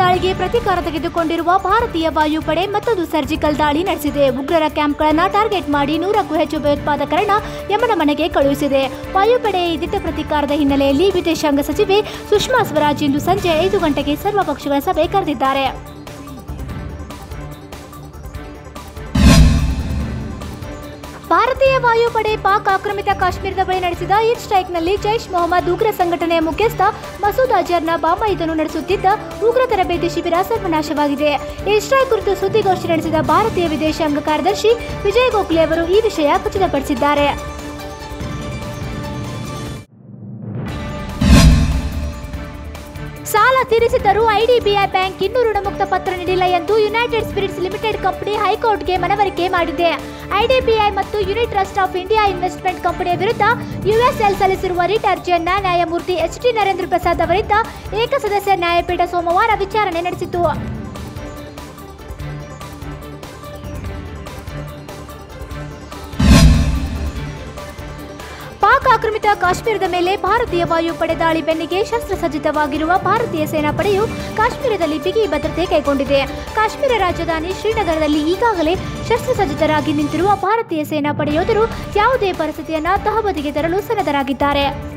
ದಾಳಿಗೆ ಪ್ರತೀಕಾರ ತೆಗೆದುಕೊಂಡಿರುವ ಭಾರತೀಯ ವಾಯುಪಡೆ ಮತ್ತೊಂದು ಸರ್ಜಿಕಲ್ ದಾಳಿ ನಡೆಸಿದೆ ಉಗ್ರರ ಕ್ಯಾಂಪ್ಗಳನ್ನು ಟಾರ್ಗೆಟ್ ಮಾಡಿ ನೂರಕ್ಕೂ ಹೆಚ್ಚು ಭಯೋತ್ಪಾದಕರನ್ನ ಯಮನ ಮನೆಗೆ ಕಳುಹಿಸಿದೆ ವಾಯುಪಡೆ ಈ ದಿಟ್ಟ ಪ್ರತೀಕಾರದ ಹಿನ್ನೆಲೆಯಲ್ಲಿ ವಿದೇಶಾಂಗ ಸಚಿವೆ ಸುಷ್ಮಾ ಸ್ವರಾಜ್ ಇಂದು ಸಂಜೆ ಐದು ಗಂಟೆಗೆ ಸರ್ವಪಕ್ಷಗಳ ಸಭೆ ಕರೆದಿದ್ದಾರೆ ಭಾರತೀಯ ವಾಯುಪಡೆ ಪಾಕ್ ಆಕ್ರಮಿತ ಕಾಶ್ಮೀರದ ಬಳಿ ನಡೆಸಿದ ಏರ್ ಸ್ಟ್ರೈಕ್ನಲ್ಲಿ ಜೈಷ್ ಮೊಹಮ್ಮದ್ ಉಗ್ರ ಸಂಘಟನೆಯ ಮುಖ್ಯಸ್ಥ ಮಸೂದ್ ಅಜರ್ನ ಬಾಂಬಾಯುಧನು ನಡೆಸುತ್ತಿದ್ದ ಉಗ್ರ ತರಬೇತಿ ಶಿಬಿರ ಸರ್ವನಾಶವಾಗಿದೆ ಏರ್ ಸ್ಟ್ರೈಕ್ ಕುರಿತು ಸುದ್ದಿಗೋಷ್ಠಿ ನಡೆಸಿದ ಭಾರತೀಯ ವಿದೇಶಾಂಗ ಕಾರ್ಯದರ್ಶಿ ವಿಜಯ್ ಗೋಖಲೆ ಅವರು ಈ ವಿಷಯ ಖಚಿತಪಡಿಸಿದ್ದಾರೆ ಸಾಲ ತೀರಿಸಿದ್ದರೂ ಐಡಿಬಿಐ ಬ್ಯಾಂಕ್ ಇನ್ನೂ ಋಣಮುಕ್ತ ಪತ್ರ ನೀಡಿಲ್ಲ ಎಂದು ಯುನೈಟೆಡ್ ಸ್ಪಿರಿಟ್ಸ್ ಲಿಮಿಟೆಡ್ ಕಂಪನಿ ಹೈಕೋರ್ಟ್ಗೆ ಮನವರಿಕೆ ಮಾಡಿದೆ ಐಡಿಬಿಐ ಮತ್ತು unit trust of India investment ಕಂಪನಿಯ ವಿರುದ್ಧ ಯುಎಸ್ಎಲ್ ಸಲ್ಲಿಸಿರುವ ರಿಟ್ ಅರ್ಜಿಯನ್ನ ನ್ಯಾಯಮೂರ್ತಿ ಎಚ್ ಟಿ ನರೇಂದ್ರ ಪ್ರಸಾದ್ ಅವರಿದ್ದ ಏಕಸದಸ್ಯ ನ್ಯಾಯಪೀಠ ಸೋಮವಾರ ವಿಚಾರಣೆ ನಡೆಸಿತು ಪಾಕ್ ಆಕ್ರಮಿತ ಕಾಶ್ಮೀರದ ಮೇಲೆ ಭಾರತೀಯ ವಾಯುಪಡೆ ದಾಳಿ ಬೆನ್ನಿಗೆ ಶಸ್ತ್ರಸಜ್ಜಿತವಾಗಿರುವ ಭಾರತೀಯ ಸೇನಾಪಡೆಯು ಕಾಶ್ಮೀರದಲ್ಲಿ ಬಿಗಿ ಭದ್ರತೆ ಕೈಗೊಂಡಿದೆ ಕಾಶ್ಮೀರ ರಾಜಧಾನಿ ಶ್ರೀನಗರದಲ್ಲಿ ಈಗಾಗಲೇ ಶಸ್ತ್ರಸಜ್ಜಿತರಾಗಿ ನಿಂತಿರುವ ಭಾರತೀಯ ಸೇನಾಪಡೆ ಯೋಧರು ಯಾವುದೇ ಪರಿಸ್ಥಿತಿಯನ್ನ ತಹಬದಿಗೆ ತರಲು ಸನ್ನದ್ಧರಾಗಿದ್ದಾರೆ